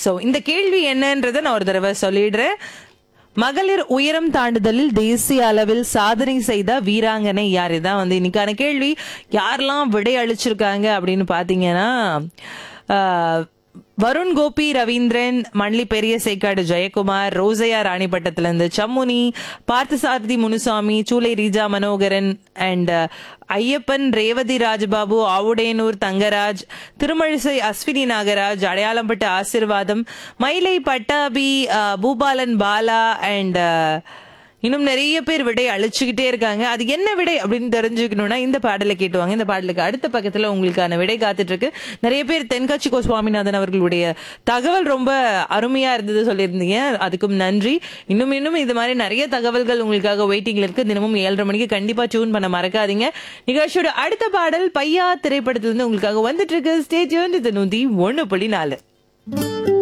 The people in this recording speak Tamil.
சோ இந்த கேள்வி என்னன்றதை நான் ஒரு தடவை சொல்லிடுறேன் மகளிர் உயரம் தாண்டுதலில் தேசிய அளவில் சாதனை செய்த வீராங்கனை யார் இதான் வந்து இன்னைக்கான கேள்வி யாரெல்லாம் விடை அளிச்சிருக்காங்க அப்படின்னு பாத்தீங்கன்னா ஆஹ், வருண் கோபி ரவீந்திரன் மண்லி பெரிய சேக்காடு ஜெயக்குமார் ரோசையா ராணிப்பட்டத்துல இருந்து சம்முனி பார்த்தசாரதி முனுசாமி சூலை ரீஜா மனோகரன் அண்ட் ஐயப்பன் ரேவதி ராஜபாபு ஆவுடையனூர் தங்கராஜ் திருமழிசை அஸ்வினி நாகராஜ் அடையாளம்பட்டு ஆசிர்வாதம் மயிலை பட்டாபி அஹ், பூபாலன் பாலா அண்ட் இன்னும் நிறைய பேர் விடை அழிச்சுக்கிட்டே இருக்காங்க அது என்ன விடை அப்படின்னு தெரிஞ்சுக்கணும்னா இந்த பாடலை கேட்டுவாங்க இந்த பாடலுக்கு அடுத்த பக்கத்துல உங்களுக்கான விடை காத்துட்டு இருக்கு நிறைய பேர் தென்காட்சி கோ சுவாமிநாதன் அவர்களுடைய தகவல் ரொம்ப அருமையா இருந்தது சொல்லியிருந்தீங்க அதுக்கும் நன்றி இன்னும் இன்னும் இது மாதிரி நிறைய தகவல்கள் உங்களுக்காக வெயிட்டிங்ல இருக்கு தினமும் ஏழரை மணிக்கு கண்டிப்பா டியூன் பண்ண மறக்காதீங்க நிகழ்ச்சியோட அடுத்த பாடல் பையா திரைப்படத்துல இருந்து உங்களுக்காக வந்துட்டு இருக்கு ஸ்டேஜ் இது நூத்தி ஒண்ணு புள்ளி நாலு